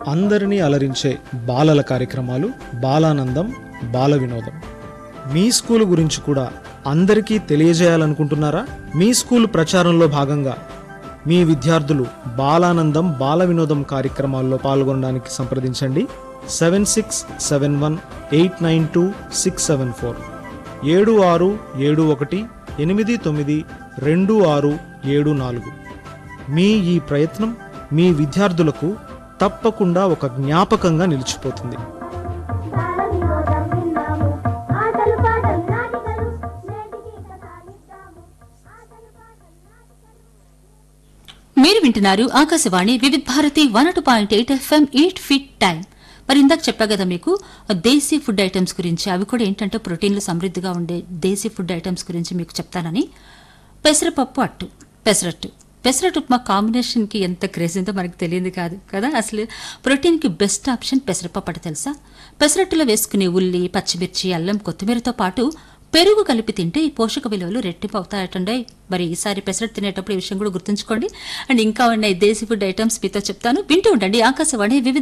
అందరినీ అలరించే బాలల కార్యక్రమాలు బాలానందం బాల వినోదం మీ స్కూల్ గురించి కూడా అందరికీ తెలియజేయాలనుకుంటున్నారా మీ స్కూల్ ప్రచారంలో భాగంగా మీ విద్యార్థులు బాలానందం బాల వినోదం కార్యక్రమాల్లో పాల్గొనడానికి సంప్రదించండి seven six seven one eight nine two six seven four ఏడు ఆరు ఏడు ఒకటి ఎనిమిది తొమ్మిది రెండు ఆరు ఏడు నాలుగు మీ ఈ ప్రయత్నం మీ విద్యార్థులకు తప్పకుండా ఒక జ్ఞాపకంగా నిలిచిపోతుంది బాలవినోదం విన్నాము ఆటలు పాటలు నాటికలు నేటికి కథ ఇద్దాము ఆటలు పాటలు నాటికలు మీరు వింటున్నారు Akashvani Vividh Bharati one two point eight FM eight fit time మరి ఇందాక చెప్పా కదా మీకు దేశీ ఫుడ్ ఐటమ్స్ గురించి అవి కూడా ఏంటంటే ప్రోటీన్లు సమృద్ధిగా ఉండే దేశీ ఫుడ్ ఐటమ్స్ గురించి మీకు చెప్తానని పెసరపప్పు అట్టు పెసరట్టు పెసరట్టు ఉప్మా కాంబినేషన్కి ఎంత క్రేజ్ ఉందో మనకు తెలియదు కాదు కదా అసలు ప్రోటీన్కి బెస్ట్ ఆప్షన్ పెసరపప్పు అట్ట తెలుసా పెసరట్టులో వేసుకునే ఉల్లి పచ్చిమిర్చి అల్లం కొత్తిమీరతో పాటు పెరుగు కలిపి తింటే ఈ పోషక విలువలు రెట్టింపు అవుతాయటండి మరి ఈసారి పెసరట్టు తినేటప్పుడు ఈ విషయం కూడా గుర్తుంచుకోండి అండ్ ఇంకా ఉన్నాయి దేశీ ఫుడ్ ఐటమ్స్ మీతో చెప్తాను వింటూ ఉండండి ఆకాశవాణి వివిధ